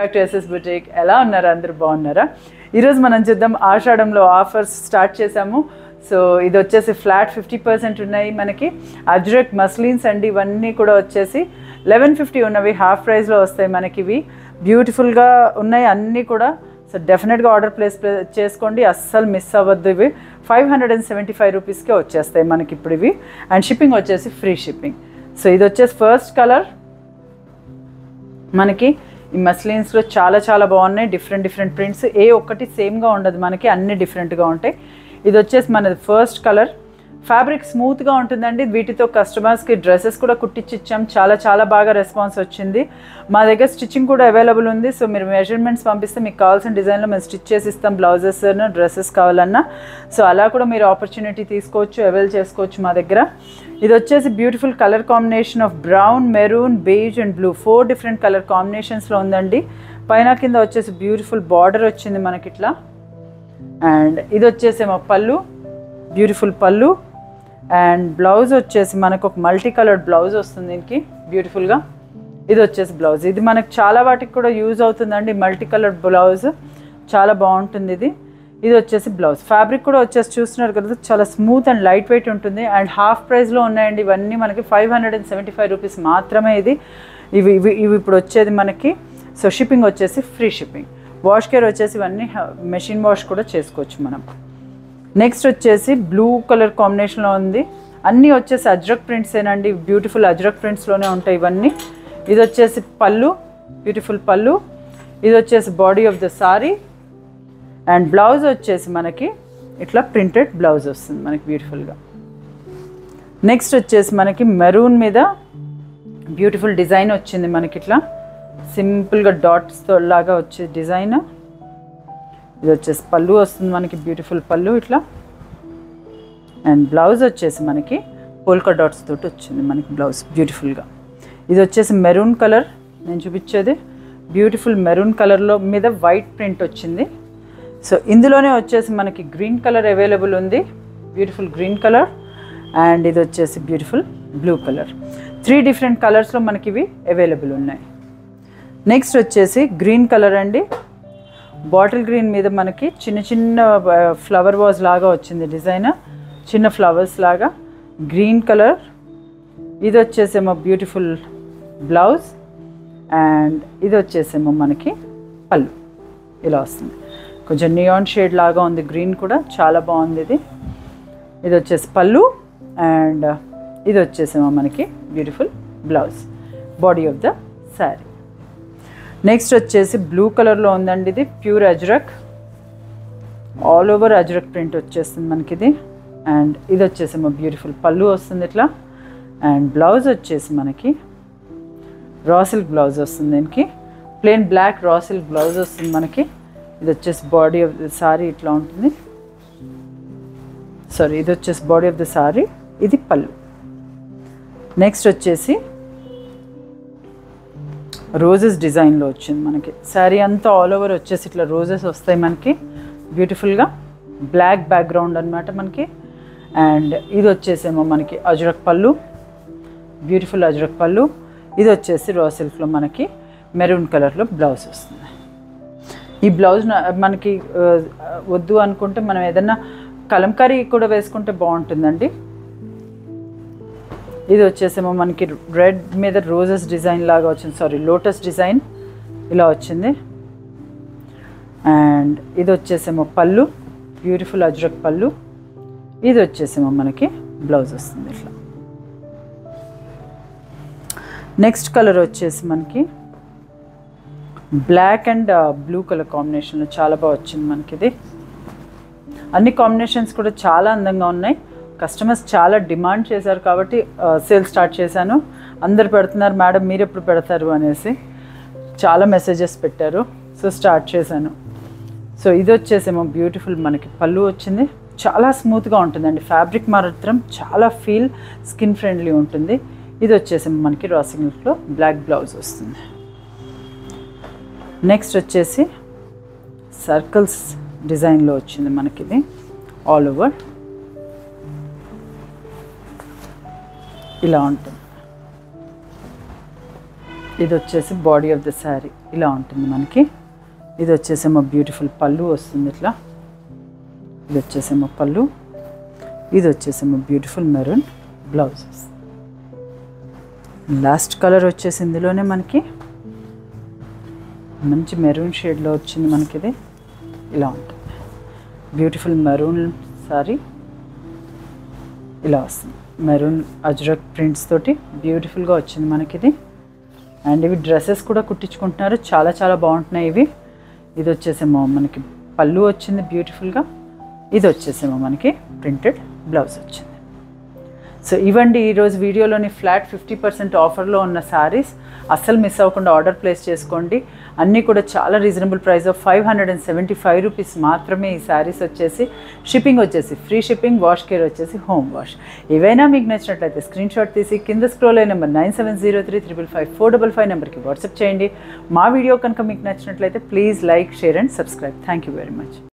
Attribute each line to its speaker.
Speaker 1: back to SS boutique ఎలా ఉన్నారు అందరూ బాగున్నారా ఈరోజు మనం చూద్దాం ఆషాఢంలో ఆఫర్స్ స్టార్ట్ చేసాము సో ఇది వచ్చేసి ఫ్లాట్ ఫిఫ్టీ పర్సెంట్ ఉన్నాయి మనకి అజ్రక్ మస్లిన్స్ అండి ఇవన్నీ కూడా వచ్చేసి లెవెన్ ఫిఫ్టీ ఉన్నవి హాఫ్ ప్రైస్లో వస్తాయి మనకి ఇవి బ్యూటిఫుల్గా ఉన్నాయి అన్నీ కూడా సో డెఫినెట్గా ఆర్డర్ ప్లేస్ చేసుకోండి అస్సలు మిస్ అవ్వద్దు ఇవి five hundred and seventy five రూపీస్కే వచ్చేస్తాయి మనకి ఇప్పుడు ఇవి అండ్ షిప్పింగ్ వచ్చేసి ఫ్రీ షిప్పింగ్ సో ఇది వచ్చేసి ఫస్ట్ కలర్ మనకి ఈ మస్లిన్స్లో చాలా చాలా బాగున్నాయి డిఫరెంట్ డిఫరెంట్ ప్రింట్స్ ఏ ఒక్కటి సేమ్గా ఉండదు మనకి అన్ని డిఫరెంట్గా ఉంటాయి ఇది వచ్చేసి మనది ఫస్ట్ కలర్ ఫ్యాబ్రిక్ స్మూత్గా ఉంటుందండి వీటితో కస్టమర్స్కి డ్రెస్సెస్ కూడా కుట్టించి ఇచ్చాం చాలా చాలా బాగా రెస్పాన్స్ వచ్చింది మా దగ్గర స్టిచ్చింగ్ కూడా అవైలబుల్ ఉంది సో మీరు మెజర్మెంట్స్ పంపిస్తే మీకు కావాల్సిన డిజైన్లో మేము స్టిచ్ చేసి ఇస్తాం బ్లౌజెస్ డ్రెస్సెస్ కావాలన్నా సో అలా కూడా మీరు ఆపర్చునిటీ తీసుకోవచ్చు అవైల్ చేసుకోవచ్చు మా దగ్గర ఇది వచ్చేసి beautiful colour combination of brown maroon beige and blue four different colour కాంబినేషన్స్లో ఉందండి పైన కింద వచ్చేసి బ్యూటిఫుల్ బార్డర్ వచ్చింది మనకి ఇట్లా అండ్ ఇది వచ్చేసేమో పళ్ళు బ్యూటిఫుల్ పళ్ళు అండ్ బ్లౌజ్ వచ్చేసి మనకు ఒక మల్టీ కలర్డ్ బ్లౌజ్ వస్తుంది దీనికి బ్యూటిఫుల్గా ఇది వచ్చేసి బ్లౌజ్ ఇది మనకు చాలా వాటికి కూడా యూజ్ అవుతుందండి మల్టీ కలర్డ్ బ్లౌజ్ చాలా బాగుంటుంది ఇది ఇది వచ్చేసి బ్లౌజ్ ఫ్యాబ్రిక్ కూడా వచ్చేసి చూస్తున్నారు కదా చాలా స్మూత్ అండ్ లైట్ వెయిట్ ఉంటుంది అండ్ హాఫ్ ప్రైస్లో ఉన్నాయండి ఇవన్నీ మనకి five hundred and seventy five rupees మాత్రమే ఇది ఇవి ఇవి ఇవి ఇప్పుడు వచ్చేది మనకి సో షిప్పింగ్ వచ్చేసి ఫ్రీ షిప్పింగ్ వాష్ కేర్ వచ్చేసి ఇవన్నీ మెషిన్ వాష్ కూడా చేసుకోవచ్చు మనం నెక్స్ట్ వచ్చేసి బ్లూ కలర్ కాంబినేషన్లో ఉంది అన్నీ వచ్చేసి అజ్రక్ ప్రింట్స్ ఏనండి బ్యూటిఫుల్ అజ్రక్ ప్రింట్స్లోనే ఉంటాయి ఇవన్నీ ఇది వచ్చేసి పళ్ళు బ్యూటిఫుల్ పళ్ళు ఇది వచ్చేసి body of the sari and blouse వచ్చేసి మనకి ఇట్లా ప్రింటెడ్ బ్లౌజ్ వస్తుంది మనకి బ్యూటిఫుల్గా నెక్స్ట్ వచ్చేసి మనకి మెరూన్ మీద బ్యూటిఫుల్ డిజైన్ వచ్చింది మనకి ఇట్లా సింపుల్గా డాట్స్తో లాగా వచ్చే డిజైన్ ఇది వచ్చేసి పళ్ళు వస్తుంది మనకి బ్యూటిఫుల్ పళ్ళు ఇట్లా అండ్ బ్లౌజ్ వచ్చేసి మనకి పోల్కా డాట్స్ తోటి వచ్చింది మనకి బ్లౌజ్ బ్యూటిఫుల్గా ఇది వచ్చేసి మెరూన్ కలర్ నేను చూపించేది బ్యూటిఫుల్ మెరూన్ కలర్లో మీద వైట్ ప్రింట్ వచ్చింది సో ఇందులోనే వచ్చేసి మనకి గ్రీన్ కలర్ అవైలబుల్ ఉంది బ్యూటిఫుల్ గ్రీన్ కలర్ అండ్ ఇది వచ్చేసి beautiful blue colour three different కలర్స్లో మనకి ఇవి అవైలబుల్ ఉన్నాయి నెక్స్ట్ వచ్చేసి గ్రీన్ కలర్ అండి బాటిల్ గ్రీన్ మీద మనకి చిన్న చిన్న ఫ్లవర్ వాజ్ లాగా వచ్చింది డిజైన్ చిన్న ఫ్లవర్స్ లాగా గ్రీన్ కలర్ ఇది వచ్చేసేమో బ్యూటిఫుల్ బ్లౌజ్ అండ్ ఇది వచ్చేసేమో మనకి పళ్ళు ఇలా వస్తుంది కొంచెం నియాన్ షేడ్ లాగా ఉంది గ్రీన్ కూడా చాలా బాగుంది ఇది ఇది వచ్చేసి పళ్ళు అండ్ ఇది వచ్చేసేమో మనకి beautiful blouse body of the sari next వచ్చేసి బ్లూ కలర్లో ఉందండి ఇది pure ajrak all over ajrak print వచ్చేస్తుంది మనకి ఇది అండ్ ఇది వచ్చేసి బ్యూటిఫుల్ పళ్ళు వస్తుంది ఇట్లా అండ్ బ్లౌజ్ వచ్చేసి మనకి రా సిల్క్ బ్లౌజ్ వస్తుంది దీనికి plain black raw silk blouse వస్తుంది మనకి ఇది వచ్చేసి బాడీ ఆఫ్ ద సారీ ఇట్లా ఉంటుంది సారీ ఇది వచ్చేసి బాడీ ఆఫ్ ద సారీ ఇది పళ్ళు నెక్స్ట్ వచ్చేసి రోజెస్ డిజైన్లో వచ్చింది మనకి శారీ అంతా ఆల్ ఓవర్ వచ్చేసి ఇట్లా రోజెస్ వస్తాయి మనకి బ్యూటిఫుల్గా బ్లాక్ బ్యాక్గ్రౌండ్ అనమాట మనకి అండ్ ఇది వచ్చేసేమో మనకి అజ్రక్ పళ్ళు బ్యూటిఫుల్ అజ్రక్ పళ్ళు ఇది వచ్చేసి రా సిల్క్లో మనకి మెరూన్ కలర్లో బ్లౌజ్ వస్తుంది ఈ బ్లౌజ్ మనకి వద్దు అనుకుంటే మనం ఏదన్నా కలంకారీ కూడా వేసుకుంటే బాగుంటుందండి ఇది వచ్చేసేమో మనకి రెడ్ మీద రోజెస్ డిజైన్ లాగా వచ్చింది సారీ లోటస్ డిజైన్ ఇలా వచ్చింది అండ్ ఇది వచ్చేసేమో పళ్ళు బ్యూటిఫుల్ అజ్రక్ పళ్ళు ఇది వచ్చేసేమో మనకి బ్లౌజ్ వస్తుంది ఇట్లా నెక్స్ట్ కలర్ వచ్చేసి మనకి బ్లాక్ అండ్ బ్లూ కలర్ కాంబినేషన్లో చాలా బాగా వచ్చింది మనకి ఇది అన్ని కాంబినేషన్స్ కూడా చాలా అందంగా ఉన్నాయి కస్టమర్స్ చాలా డిమాండ్ చేశారు కాబట్టి సేల్ స్టార్ట్ చేశాను అందరు పెడుతున్నారు మేడం మీరు ఎప్పుడు పెడతారు అనేసి చాలా మెసేజెస్ పెట్టారు సో స్టార్ట్ చేశాను సో ఇది వచ్చేసేమో బ్యూటిఫుల్ మనకి పళ్ళు వచ్చింది చాలా స్మూత్గా ఉంటుందండి ఫ్యాబ్రిక్ మాత్రం చాలా ఫీల్ స్కిన్ ఫ్రెండ్లీ ఉంటుంది ఇది వచ్చేసేమో మనకి రాసింగ్లో బ్లాక్ బ్లౌజ్ వస్తుంది నెక్స్ట్ వచ్చేసి సర్కిల్స్ డిజైన్లో వచ్చింది మనకి ఇది ఆల్ ఓవర్ ఇలా ఉంటుంది ఇది వచ్చేసి బాడీ ఆఫ్ ద శారీ ఇలా ఉంటుంది మనకి ఇది వచ్చేసేమో బ్యూటిఫుల్ పళ్ళు వస్తుంది ఇట్లా ఇది వచ్చేసేమో పళ్ళు ఇది వచ్చేసేమో beautiful maroon blouses last colour వచ్చేసి ఇందులోనే మనకి మంచి మెరూన్ షేడ్లో వచ్చింది మనకి ఇది ఇలా ఉంటుంది బ్యూటిఫుల్ మెరూన్ సారీ ఇలా వస్తుంది మెరూన్ అజ్రక్ ప్రింట్స్ తోటి బ్యూటిఫుల్గా వచ్చింది మనకి ఇది అండ్ ఇవి డ్రెస్సెస్ కూడా కుట్టించుకుంటున్నారు చాలా చాలా బాగుంటున్నాయి ఇవి ఇది వచ్చేసేమో మనకి పళ్ళు వచ్చింది బ్యూటిఫుల్గా ఇది వచ్చేసేమో మనకి ప్రింటెడ్ బ్లౌజ్ వచ్చింది సో ఇవండి ఈరోజు వీడియోలోని ఫ్లాట్ ఫిఫ్టీ పర్సెంట్ ఆఫర్లో ఉన్న శారీస్ అస్సలు మిస్ అవ్వకుండా ఆర్డర్ ప్లేస్ చేసుకోండి అన్నీ కూడా చాలా reasonable price of five hundred and seventy five rupees మాత్రమే ఈ శారీస్ వచ్చేసి షిప్పింగ్ వచ్చేసి ఫ్రీ షిప్పింగ్ వాష్ కేర్ వచ్చేసి హోమ్ వాష్ ఏవైనా మీకు నచ్చినట్లయితే స్క్రీన్ షాట్ తీసి కింద స్క్రోల్ అయిన number nine seven zero three triple five four double five నెంబర్కి వాట్సాప్ చేయండి మా వీడియో కనుక మీకు నచ్చినట్లయితే please like share and subscribe thank you very much